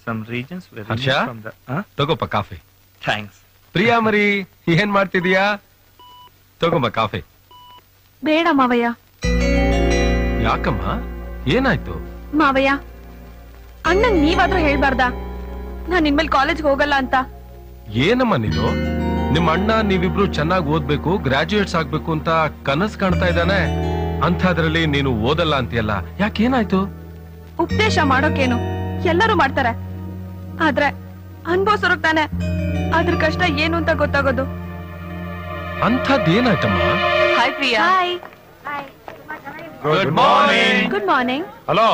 Some regions were Harsha removed from the. Huh? ತಗೋಪ್ಪ coffee Thanks. Priya ಮರಿ ಏನ್ ಮಾಡ್ತಿದೀಯಾ ತಗೋಮ್ಮ ಕಾಫಿ ಬೇಡ ಮಾವಯ್ಯ ಯಾಕಮ್ಮ ಏನಾಯ್ತು ಮಾವಯ್ಯ ಅಣ್ಣಂಗ್ ನೀವಾದ್ರೂ ಹೇಳ್ಬಾರ್ದಾ ನಾನ್ ಇನ್ಮೇಲೆ ಕಾಲೇಜ್ಗೆ ಹೋಗಲ್ಲ ಅಂತ ಏನಮ್ಮ ನೀನು ನಿಮ್ಮ ಅಣ್ಣ ನೀವಿಬ್ರು ಚೆನ್ನಾಗಿ ಓದ್ಬೇಕು ಗ್ರಾಜುಯೇಟ್ಸ್ ಆಗ್ಬೇಕು ಅಂತ ಕನಸ್ ಕಾಣ್ತಾ ಇದ್ದಾನೆ ಅಂಥದ್ರಲ್ಲಿ ನೀನು ಓದಲ್ಲ ಅಂತೀಯಲ್ಲ ಯಾಕೇನಾಯ್ತು ಉಪದೇಶ ಮಾಡೋಕೇನು ಎಲ್ಲರೂ ಮಾಡ್ತಾರೆ ಆದ್ರೆ ಅನ್ಭವಿಸೋರ್ಗ್ ತಾನೆ ಅದ್ರ ಕಷ್ಟ ಏನು ಅಂತ ಗೊತ್ತಾಗೋದು ಅಂಥದ್ದೇನಾಯ್ತಮ್ಮ hi Priya hi Good morning. Good morning hello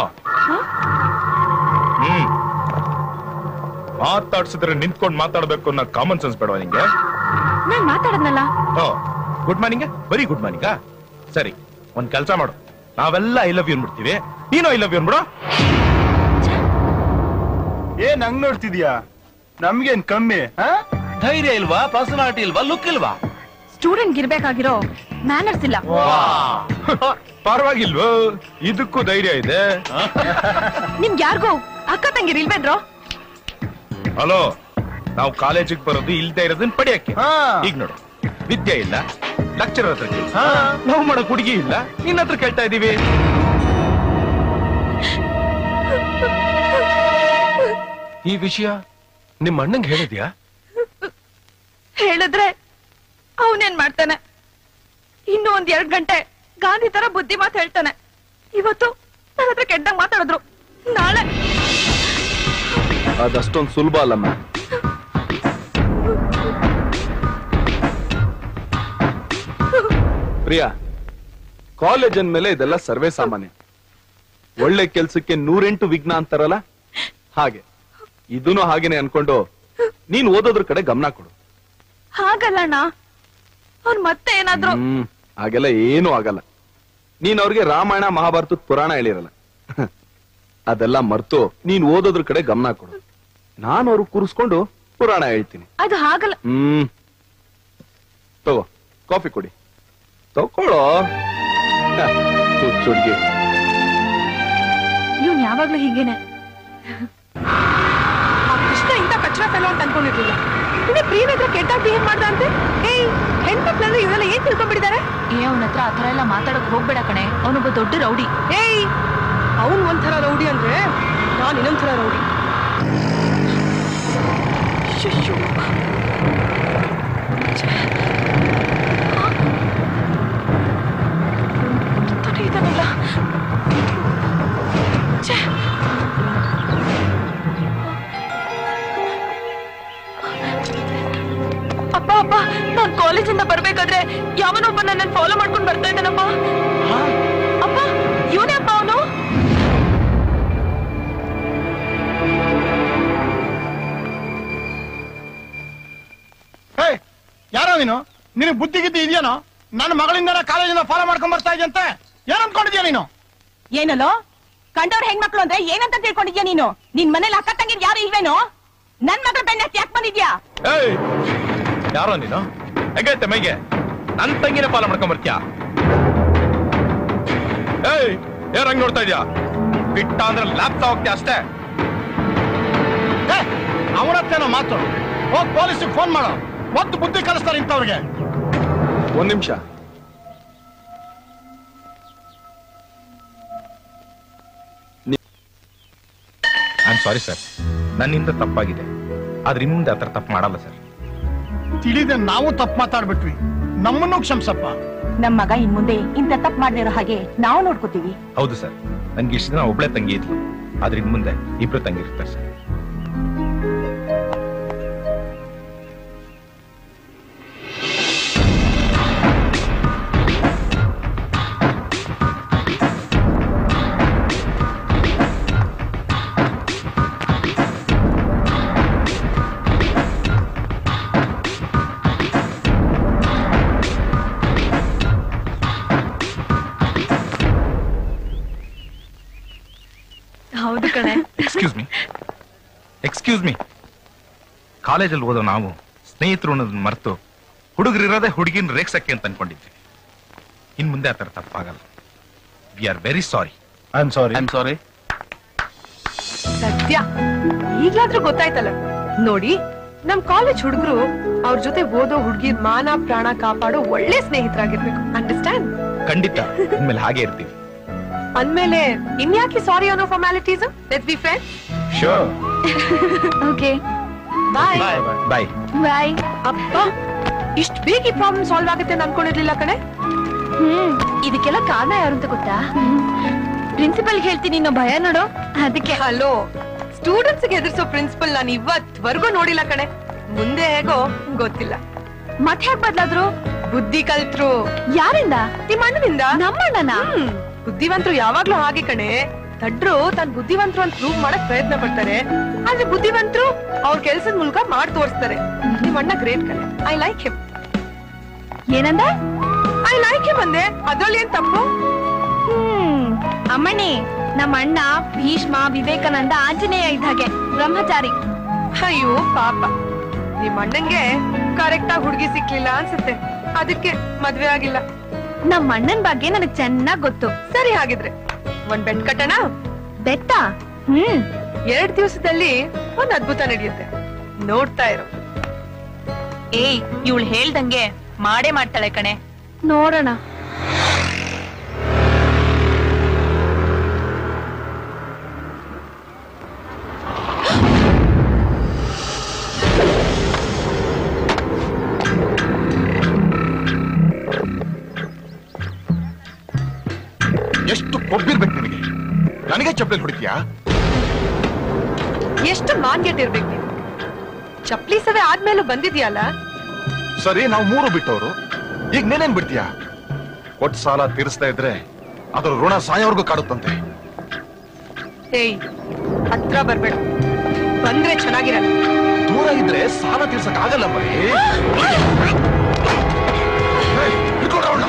hmm ಮಾತಾಡ್ಸಿದ್ರೆ ನಿಂತ್ಕೊಂಡು ಮಾತಾಡ್ಬೇಕು ಅನ್ನೋ ಕಾಮನ್ ಸೆನ್ಸ್ ಬೇಡವಾ ನಿಂಗೆ ನಾನ್ ಮಾತಾಡದ್ನಲ್ಲ ಓ ಗುಡ್ ಮಾರ್ನಿಂಗ್ ಬರೀ ಗುಡ್ ಮಾರ್ನಿಂಗ್ ಸರಿ ಒಂದ್ ಕೆಲಸ ಮಾಡು ನಾವೆಲ್ಲ ಐ ಲವ್ ಯು ಅನ್ಬಿಡ್ತೀವಿ ನೀನು ಐ ಲವ್ ಯು ಅನ್ಬಿಡು ಏನ್ ಹಂಗ್ ನೋಡ್ತಿದ್ಯಾ ನಮ್ಗೇನ್ ಕಮ್ಮಿ ಆ? ಧೈರ್ಯ ಇಲ್ವಾ ಪರ್ಸನಾಲಿಟಿ ಇಲ್ವಾ ಲುಕ್ ಇಲ್ವಾ ಸ್ಟೂಡೆಂಟ್ ಇರ್ಬೇಕಾಗಿರೋ ಮ್ಯಾನರ್ಸ್ ಇಲ್ಲ ಪರವಾಗಿಲ್ವೋ ಇದಕ್ಕೂ ಧೈರ್ಯ ಇದೆ ನಿಮ್ಗೆ ಯಾರಿಗೂ ಅಕ್ಕ ತಂಗಿರ್ ಇಲ್ವೇನ್ರೋ ಹಲೋ ನಾವು ಕಾಲೇಜಿಗೆ ಬರೋದು ಇಲ್ದೇ ಇರೋದನ್ನ ಪಡಿಯಕ್ಕೆ ಹಾ. ಈಗ ನೋಡು ವಿದ್ಯೆ ಇಲ್ಲ ಲೆಕ್ಚರ್ ಹತ್ರ ಕೇಳಿ ಲವ್ ಮಾಡಕ್ ಹುಡುಗಿ ಇಲ್ಲ ನಿನ್ನ ಹತ್ರ ಕೇಳ್ತಾ ಇದೀವಿ ಈ ವಿಷಯ ನಿಮ್ಮ ಅಣ್ಣಂಗೆ ಹೇಳಿದ್ಯಾ ಹೇಳಿದ್ರೆ ಅವನೇನ್ ಮಾಡ್ತಾನೆ ಇನ್ನು ಒಂದ್ ಎರಡ್ ಗಂಟೆ ಗಾಂಧಿ ತರ ಬುದ್ಧಿ ಮಾತು ಹೇಳ್ತಾನೆ ಇವತ್ತು ನನ್ನ ಹತ್ರ ಕೆಟ್ಟಂಗ್ ಮಾತಾಡಿದ್ರು ನಾಳೆ ಅದಷ್ಟೊಂದ್ ಸುಲಭ ಅಲ್ಲಮ್ಮ ಪ್ರಿಯಾ ಕಾಲೇಜ್ ಅಂದ್ಮೇಲೆ ಇದೆಲ್ಲ ಸರ್ವೇ ಸಾಮಾನ್ಯ ಒಳ್ಳೆ ಕೆಲ್ಸಕ್ಕೆ ನೂರೆಂಟು ವಿಘ್ನ ಅಂತಾರಲ್ಲ ಹಾಗೆ ಇದೂನು ಹಾಗೇನೆ ಅನ್ಕೊಂಡು ನೀನ್ ಓದೋದ್ರ ಕಡೆ ಗಮನ ಕೊಡು ಹಾಗಲ್ಲಣ್ಣ ಅವ್ನ್ ಮತ್ತೆ ಏನಾದ್ರು ಹ್ಮ್ ಹಾಗೆಲ್ಲ ಏನೂ ಆಗಲ್ಲ ನೀನ್ ಅವ್ರಿಗೆ ರಾಮಾಯಣ ಮಹಾಭಾರತದ ಪುರಾಣ ಹೇಳಿರಲ್ಲ ಅದೆಲ್ಲ ಮರ್ತು ನೀನ್ ಓದೋದ್ರ ಕಡೆ ಗಮನ ಕೊಡು ನಾನು ಅವ್ರು ಕೂರಿಸ್ಕೊಂಡು ಪುರಾಣ ಹೇಳ್ತೀನಿ ಅದು ಹಾಗಲ್ಲ ಹ್ಮ್ ತಗೋ ಕಾಫಿ ಕೊಡಿ ತಗೊಳ್ಳೋ ಹ, ಹುಚ್ಚ್ ಹುಡ್ಗಿ ಇವ್ನ್ ಯಾವಾಗ್ಲೂ ಹೀಗೇನೆ ಆ ಕೃಷ್ಣ ಇಂಥ ಕಚ್ಚರ ಫೆಲೋ ಅಂತ ಅನ್ಕೊಂಡಿರ್ಲಿಲ್ಲ ಇನ್ನು ಪ್ರೀವ್ ಹತ್ರ ಕೆಟ್ಟಾಗಿ ಬಿಹೇವ್ ಮಾಡ್ದ ಅಂತೆ ಏಯ್ ಹೆಣ್ಮಕ್ಳಂದ್ರೆ ಇವರೆಲ್ಲ ಏನ್ ತಿಳ್ಕೊಂಡ್ಬಿಟ್ಟಿದ್ದಾರೆ ಏ ಅವನ ಹತ್ರ ಆತರ ಎಲ್ಲ ಮಾತಾಡಕ್ ಹೋಗ್ಬೇಡ ಕಣೆ ಅವನೊಬ್ಬ ದೊಡ್ಡ ರೌಡಿ ಏಯ್ ಅವನ್ ಒಂಥರ ರೌಡಿ ಅಂದ್ರೆ ನಾನ್ ಇನ್ನೊಂಥರ ರೌಡಿ ಶುಶು. ಛೆ. ಆ? ತಡಿ ಇದನ್ನೆಲ್ಲ. ಛೆ. ಅಪ್ಪ ಅಪ್ಪ ನಾನ್ ಕಾಲೇಜಿಂದ ಬರ್ಬೇಕಾದ್ರೆ ಯಾವನೊಬ್ಬ ನನ್ನ ಫಾಲೋ ಮಾಡ್ಕೊಂಡ್ ಬರ್ತಾ ಇದ್ದಾನಪ್ಪ ಅಪ್ಪ ಇವನೇ ಅಪ್ಪ ಅವನು ಯಾರೋ ನೀನು ನಿನಗೆ ಬುದ್ಧಿ ಗಿದ್ದಿ ಇದೆಯೇನೋ ನನ್ನ ಮಗಳಿಂದ ಕಾಲೇಜಿಂದ ಫಾಲೋ ಮಾಡ್ಕೊಂಡ್ ಬರ್ತಾ ಇದೆಯಂತೆ ಏನ್ ಅನ್ಕೊಂಡಿದ್ಯಾ ನೀನು ಏನಲ್ಲೋ ಕಂಡವ್ರ ಹೆಣ್ಮಕ್ಳು ಅಂದ್ರೆ ಏನಂತ ತಿಳ್ಕೊಂಡಿದ್ಯಾ ನೀನು ನಿನ್ ಮನೇಲಿ ಅಕ್ಕ ತಂಗಿರ್ ಯಾರು ಇಲ್ವೇನೋ ನನ್ ಮಗಳ ಬೆಣ್ಣೆ ಯಾಕೆ ಬಂದಿದ್ಯಾ ಏಯ್ ಯಾರೋ ನೀನು ಹೆಂಗೈತೆ ಮೈಗೆ ನನ್ ತಂಗಿನ ಪಾಲ ಮಾಡ್ಕೊಂಡ್ ಬರ್ತೀಯ ಏಯ್ ಯಾರ ಹಂಗ್ ನೋಡ್ತಾ ಇದ್ಯಾ ಬಿಟ್ಟ ಅಂದ್ರೆ ಲ್ಯಾಪ್ತಾ ಹೋಗ್ತೀಯ ಅಷ್ಟೇ ಅವನ ಹತ್ರನೋ ಮಾತು ಹೋಗ್ ಪೊಲೀಸಿಗೆ ಫೋನ್ ಮಾಡೋ ಒತ್ತು ಬುದ್ಧಿ ಕಲಿಸ್ತಾರೆ ಇಂಥವ್ರಿಗೆ ಒಂದ್ ನಿಮಿಷ ಐ ಸಾರಿ ಸರ್ ನನ್ನಿಂದ ತಪ್ಪಾಗಿದೆ ಆದ್ರೆ ಇನ್ನು ಮುಂದೆ ಆತರ ತಪ್ಪು ಮಾಡಲ್ಲ ಸರ್ ತಿಳಿದೆ ನಾವು ತಪ್ಪು ಮಾತಾಡ್ಬಿಟ್ವಿ ನಮ್ಮನ್ನು ಕ್ಷಮಿಸಪ್ಪ ನಮ್ ಮಗ ಇನ್ ಮುಂದೆ ಇಂತ ತಪ್ಪು ಮಾಡದಿರೋ ಹಾಗೆ ನಾವು ನೋಡ್ಕೋತೀವಿ ಹೌದು ಸರ್ ನನ್ಗೆ ಇಷ್ಟು ದಿನ ಒಬ್ಳೆ ತಂಗಿ ಇದ್ಲು ಆದ್ರೆ ಇನ್ ಮುಂದೆ ಇಬ್ರು ತಂಗಿ ಇರ್ತಾರೆ ಸರ್ ಹೌದು ಕಣೆ ಎಕ್ಸ್ಕ್ಯೂಸ್ ಮೀ ಎಕ್ಸ್ಕ್ಯೂಸ್ ಮೀ ಕಾಲೇಜಲ್ಲಿ ಓದೋ ನಾವು ಸ್ನೇಹಿತರು ಅನ್ನೋದನ್ನ ಮರೆತು ಹುಡುಗರಿರೋದೇ ಹುಡುಗಿನ ರೇಗ್ಸಕ್ಕೆ ಅಂತ ಅನ್ಕೊಂಡಿದ್ವಿ ಇನ್ ಮುಂದೆ ಆ ಥರ ತಪ್ಪಾಗಲ್ಲ we are very sorry I am sorry I am sorry Satya Vidya ಈಗ್ಲಾದ್ರೂ ಗೊತ್ತಾಯ್ತಲ್ಲ ನೋಡಿ ನಮ್ ಕಾಲೇಜ್ ಹುಡುಗರು ಅವ್ರ ಜೊತೆ ಓದೋ ಹುಡುಗಿರ್ ಮಾನ ಪ್ರಾಣ ಕಾಪಾಡೋ ಒಳ್ಳೆ ಸ್ನೇಹಿತರಾಗಿರ್ಬೇಕು ಅಂಡರ್ಸ್ಟ್ಯಾಂಡ್ ಖಂಡಿತ ಇನ್ಮೇಲೆ ಹಾಗೆ ಇರ್ತೀವಿ ಅಂದ್ಮೇಲೆ ಇನ್ಯಾಕೆ ಸಾರಿ ಅನ್ನೋ formalities let's be friend sure okay bye bye bye ಅಪ್ಪ ಇಷ್ಟ್ ಬೇಗ ಈ ಪ್ರಾಬ್ಲಮ್ ಸಾಲ್ವ್ ಆಗುತ್ತೆ ಅಂತ ಅನ್ಕೊಂಡಿರ್ಲಿಲ್ಲ ಕಣೆ ಹ್ಮ್ ಇದಕ್ಕೆಲ್ಲ ಕಾರಣ ಯಾರು ಅಂತ ಗೊತ್ತಾ ಪ್ರಿನ್ಸಿಪಲ್ ಹೇಳ್ತೀನಿ ಅನ್ನೋ ಭಯ ನೋಡು ಅದಕ್ಕೆ ಹಲೋ ಸ್ಟೂಡೆಂಟ್ಸ್ ಗೆ ಎದುರಿಸೋ ಪ್ರಿನ್ಸಿಪಲ್ ನಾನು ಇವತ್ವರೆಗೂ ನೋಡಿಲ್ಲ ಕಣೆ ಮುಂದೆ ಹೇಗೋ ಗೊತ್ತಿಲ್ಲ ಮತ್ತೆ ಹೇಗ್ ಬದ್ಲಾದ್ರು ಬುದ್ಧಿ ಕಲ್ತ್ರು ಯಾರಿಂದ ನಿಮ್ಮ ಅಣ್ಣನಿಂದ ನಮ್ಮಣ್ಣನ ಹ್ಮ್. ಬುದ್ಧಿವಂತರು ಯಾವಾಗ್ಲೂ ಹಾಗೆ ಕಣೆ ದಡ್ರು ತಾನ್ ಬುದ್ಧಿವಂತರು ಅಂತ ಪ್ರೂವ್ ಮಾಡಕ್ ಪ್ರಯತ್ನ ಪಡ್ತಾರೆ ಆದ್ರೆ ಬುದ್ಧಿವಂತರು ಅವ್ರ ಕೆಲ್ಸದ ಮೂಲಕ ಮಾಡಿ ತೋರಿಸ್ತಾರೆ ನಿಮ್ ಅಣ್ಣ ಗ್ರೇಟ್ ಕಣೆ ಐ ಲೈಕ್ ಹಿಮ್ ಏನಂದ ಐ ಲೈಕ್ ಹಿಮ್ ಅಂದೆ ಅದ್ರಲ್ಲಿ ಏನ್ ತಪ್ಪು ಹ್ಮ್ ಅಮ್ಮಣ್ಣಿ ನಮ್ಮ ಅಣ್ಣ ಭೀಷ್ಮ ವಿವೇಕಾನಂದ ಆಂಜನೇಯ ಇದ್ದ ಹಾಗೆ ಬ್ರಹ್ಮಚಾರಿ ಅಯ್ಯೋ ಪಾಪ ನಿಮ್ ಅಣ್ಣಂಗೆ ಕರೆಕ್ಟ್ ಆಗಿ ಹುಡುಗಿ ಸಿಕ್ಲಿಲ್ಲ ಅನ್ಸುತ್ತೆ ಅದಕ್ಕೆ ಮದ್ವೆ ಆಗಿಲ್ಲ ನಮ್ಮ ಅಣ್ಣನ್ ಬಗ್ಗೆ ನನಗ್ ಚೆನ್ನಾಗ್ ಗೊತ್ತು ಸರಿ ಹಾಗಿದ್ರೆ ಒಂದ್ ಬೆಟ್ ಕಟ್ಟಣ ಬೆಟ್ಟ ಹ್ಮ್ ಎರಡ್ ದಿವಸದಲ್ಲಿ ಒಂದ್ ಅದ್ಭುತ ನಡೆಯುತ್ತೆ ನೋಡ್ತಾ ಇರೋ ಏಯ್ ಇವಳು ಹೇಳ್ದಂಗೆ ಮಾಡೇ ಮಾಡ್ತಾಳೆ ಕಣೆ ನೋಡೋಣ ಎಷ್ಟು ಕೊಬ್ಬಿರ್ಬೇಕು ನಿನಗೆ ನನಗೆ ಚಪ್ಪಲಿ ಹೊಡಿತೀಯಾ ಎಷ್ಟು ಮಾನ್ಗೆಟ್ಟಿರ್ಬೇಕು ನೀನು ಚಪ್ಲಿ ಸವೆ ಆದ್ಮೇಲೂ ಬಂದಿದ್ಯಲ್ಲ ಸರಿ ನಾವು ಮೂರು ಬಿಟ್ಟವರು ಈಗ ನೀನೇನ್ ಬಿಡ್ತೀಯಾ ಒಟ್ ಸಾಲ ತೀರಿಸ್ತಾ ಇದ್ರೆ ಅದರ ಋಣ ಸಾಯೋವರೆಗೂ ಕಾಡುತ್ತಂತೆ ಏಯ್ ಹತ್ರ ಬರ್ಬೇಡ ಬಂದ್ರೆ ಚೆನ್ನಾಗಿರಲ್ಲ ದೂರ ಇದ್ರೆ ಸಾಲ ತೀರ್ಸಕ್ ಆಗಲ್ಲ ಬರೀ ಏಯ್, ಹಿಡ್ಕೊಳ್ರ ಅವ್ಳ್ನ.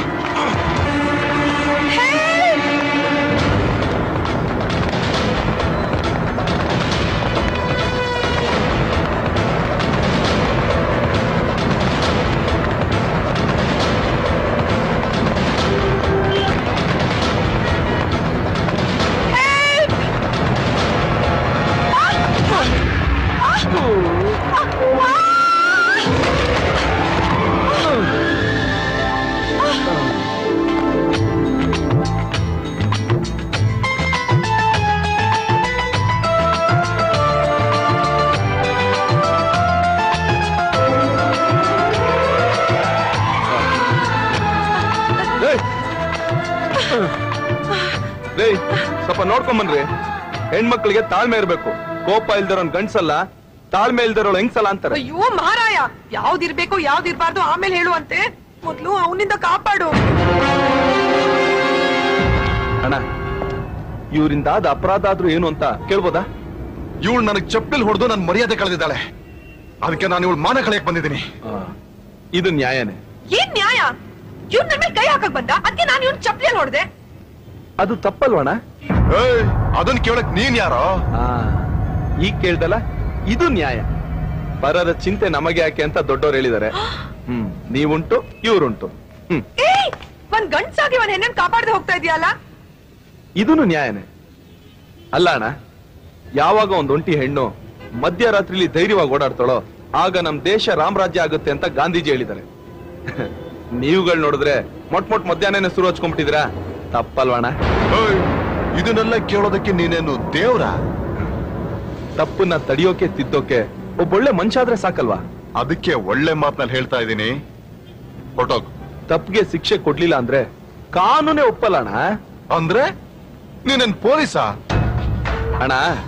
ಏಯ್! ಏಯ್, ಸ್ವಲ್ಪ ನೋಡ್ಕೊಂಬನ್ರಿ ಹೆಣ್ಮಕ್ಳಿಗೆ ತಾಳ್ಮೆ ಇರ್ಬೇಕು ಕೋಪ ಇಲ್ದಿರೋನ್ ಗಂಡ್ಸಲ್ಲ ತಾಳ್ಮೆ ಇಲ್ದಿರೋಳು ಹೆಂಗ್ಸಲ್ಲ ಅಂತಾರೆ ಅಯ್ಯೋ ಮಹಾರಾಯ ಯಾವ್ದಿರ್ಬೇಕು ಯಾವ್ದಿರ್ಬಾರ್ದು ಆಮೇಲೆ ಹೇಳುವಂತೆ ಮೊದ್ಲು ಅವನಿಂದ ಕಾಪಾಡು ಅಣ್ಣ ಇವರಿಂದ ಆದ ಅಪರಾಧ ಆದ್ರೂ ಏನು ಅಂತ ಕೇಳ್ಬೋದಾ ಇವಳು ನನಗ್ ಚಪ್ಪಲಿ ಹೊಡೆದು ನನ್ನ ಮರ್ಯಾದೆ ಕಳೆದಿದ್ದಾಳೆ ಅದಕ್ಕೆ ನಾನು ಇವಳು ಮಾನ ಕಳೆಯಕ್ ಬಂದಿದ್ದೀನಿ ಇದು ನ್ಯಾಯನೇ ಏನ್ ನ್ಯಾಯ ಇವ್ನ ನನ್ನ ಮೇಲೆ ಕೈ ಹಾಕಕ್ ಬಂದ ಅದಕ್ಕೆ ನಾನು ಇವ್ನ ಚಪ್ಲಿಯಲ್ಲಿ ಹೊಡೆದೆ ಅದು ತಪ್ಪಲ್ವಣ ಏಯ್, ಅದನ್ ಕೇಳಕ್ ನೀನ್ ಯಾರೋ ಆ, ಈಗ ಕೇಳ್ದಲ್ಲ ಇದು ನ್ಯಾಯ ಪರರ ಚಿಂತೆ ನಮಗೆ ಯಾಕೆ ಅಂತ ದೊಡ್ಡವ್ರು ಹೇಳಿದ್ದಾರೆ ಹ್ಮ್ ನೀವುಂಟು ಇವ್ರುಂಟು ಹ್ಮ್ ಏಯ್ ಒಂದ್ ಗಂಡ್ಸಾಗಿ ಒಂದ್ ಹೆಣ್ಣನ್ ಕಾಪಾಡದೆ ಹೋಗ್ತಾ ಇದೆಯಲ್ಲ ಇದೂನು ನ್ಯಾಯನೇ ಅಲ್ಲ ಅಣ್ಣ ಯಾವಾಗ ಒಂದ್ ಒಂಟಿ ಹೆಣ್ಣು ಮಧ್ಯರಾತ್ರಿಲಿ ಧೈರ್ಯವಾಗಿ ಓಡಾಡ್ತಾಳೋ ಆಗ ನಮ್ ದೇಶ ರಾಮರಾಜ್ಯ ಆಗುತ್ತೆ ಅಂತ ಗಾಂಧೀಜಿ ಹೇಳಿದ್ದಾರೆ ನೀವುಗಳು ನೋಡಿದ್ರೆ ಮೊಟ್ ಮೊಟ್ ಮಧ್ಯಾಹ್ನ ಶುರು ಹಚ್ಕೊಂಡ್ಬಿಟ್ಟಿದ್ದೀರಾ ತಪ್ಪಲ್ವಣ ಏಯ್, ಇದನ್ನೆಲ್ಲ ಕೇಳೋದಕ್ಕೆ ನೀನೇನು ದೇವ್ರ ತಪ್ಪನ್ನ ತಡಿಯೋಕೆ ತಿದ್ದೋಕೆ ಒಬ್ಬೊಳ್ಳೆ ಮನುಷ್ಯ ಆದ್ರೆ ಸಾಕಲ್ವಾ ಅದಕ್ಕೆ ಒಳ್ಳೆ ಮಾತ್ನಲ್ಲಿ ಹೇಳ್ತಾ ಇದ್ದೀನಿ ಹೊಟ್ಟೋಗ್ ತಪ್ಪಿಗೆ ಶಿಕ್ಷೆ ಕೊಡ್ಲಿಲ್ಲ ಅಂದ್ರೆ ಕಾನೂನೇ ಒಪ್ಪಲ್ಲ ಅಣ್ಣ ಅಂದ್ರೆ ನೀನೇನ್ ಪೊಲೀಸಾ ಅಣ್ಣ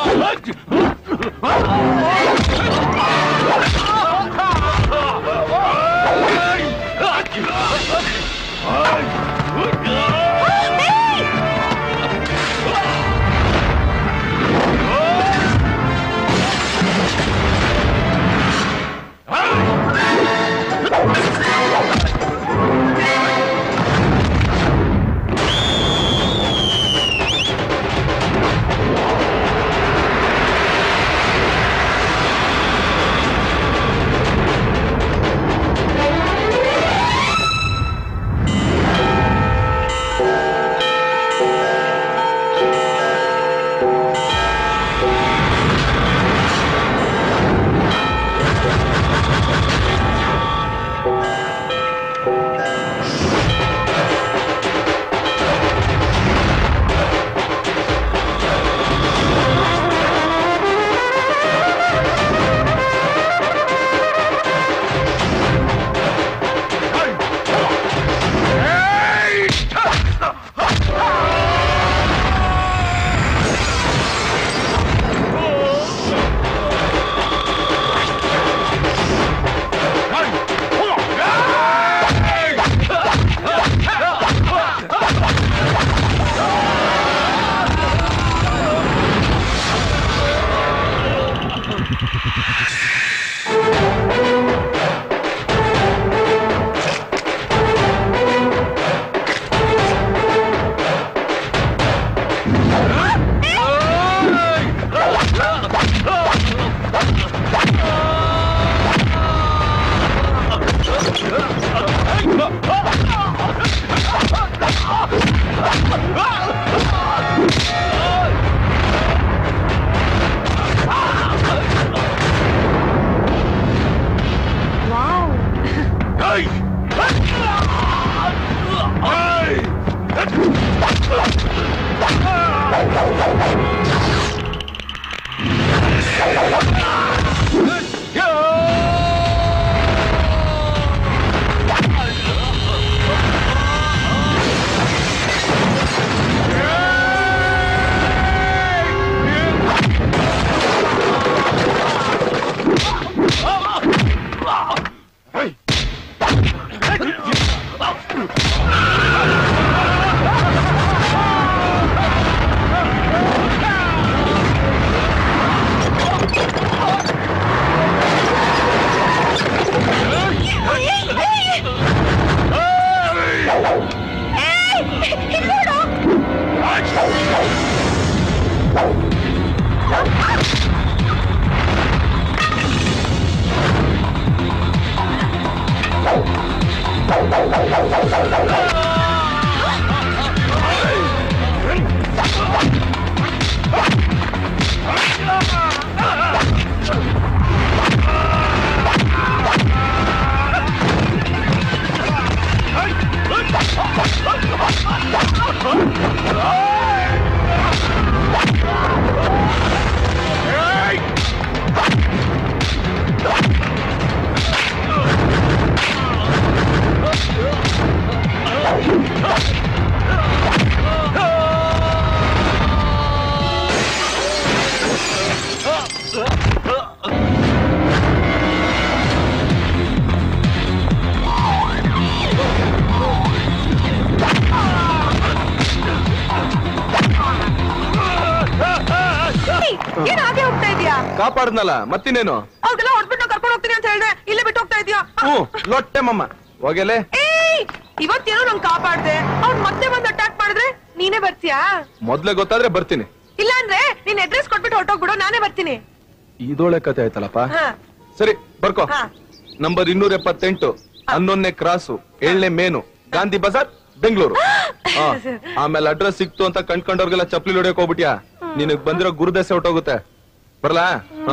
ಏನ್ ಹಾಗೆ ಹೋಗ್ತಾ ಇದೀಯಾ ಕಾಪಾಡ್ನಲ್ಲ ಮತ್ತಿನೇನು ಅವ್ರಿಗೆಲ್ಲ ಹೊಡ್ಬಿಟ್ಟು ಕರ್ಕೊಂಡು ಹೋಗ್ತೀನಿ ಅಂತ ಹೇಳ್ದೆ ಇಲ್ಲೇ ಬಿಟ್ಟು ಹೋಗ್ತಾ ಇದೀಯಾ ಹ್ಞೂ ಲೊಟ್ಟೆ ಮಮ್ಮ ಹೋಗೆಲೆ ಏಯ್ ಇವತ್ತೇನೋ ನಂಗೆ ಕಾಪಾಡ್ದೆ ಅವ್ನ್ ಮತ್ತೆ ಬಂದು ಅಟ್ಯಾಕ್ ಮಾಡಿದ್ರೆ ನೀನೇ ಬರ್ತೀಯಾ ಮೊದ್ಲೇ ಗೊತ್ತಾದ್ರೆ ಬರ್ತೀನಿ ಇಲ್ಲ ಅಂದ್ರೆ ನೀನ್ ಅಡ್ರೆಸ್ ಕೊಟ್ಬಿಟ್ಟು ಹೊರಟೋಗ್ಬಿಡು ನಾನೇ ಬರ್ತೀನಿ ಇದೊಳೆ ಕತೆ ಆಯ್ತಲ್ಲಪ್ಪ ಹಾ ಸರಿ ಬರ್ಕೋ ಹಾ. ನಂಬರ್ ಇನ್ನೂರ ಎಪ್ಪತ್ತೆಂಟು ಹನ್ನೊಂದನೇ ಕ್ರಾಸು ಏಳನೇ ಮೇನು ಗಾಂಧಿ ಬಜಾರ್ ಬೆಂಗಳೂರು ಹಾ. ಆಮೇಲೆ ಅಡ್ರೆಸ್ ಸಿಕ್ತು ಅಂತ ಕಂಡ್ಕೊಂಡವ್ರಿಗೆಲ್ಲ ಚಪ್ಲಿ ಹೊಡಿಯಕ್ ಹೋಗ್ಬಿಟ್ಯಾ ನಿನಗ್ ಬಂದಿರೋ ಗುರುದಶೆ ಹೊಟ್ಟೋಗುತ್ತೆ ಬರ್ಲಾ ಹಾ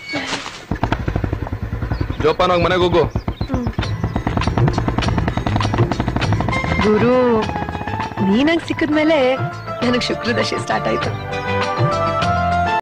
ಜೋಪಾನ ಹೋಗ್ ಮನೆಗ್ ಹೋಗು ಗುರು ನೀನಂಗ್ ಸಿಕ್ಕದ್ಮೇಲೆ ನನಗ್ ಶುಕ್ರದಶೆ ಸ್ಟಾರ್ಟ್ ಆಯ್ತು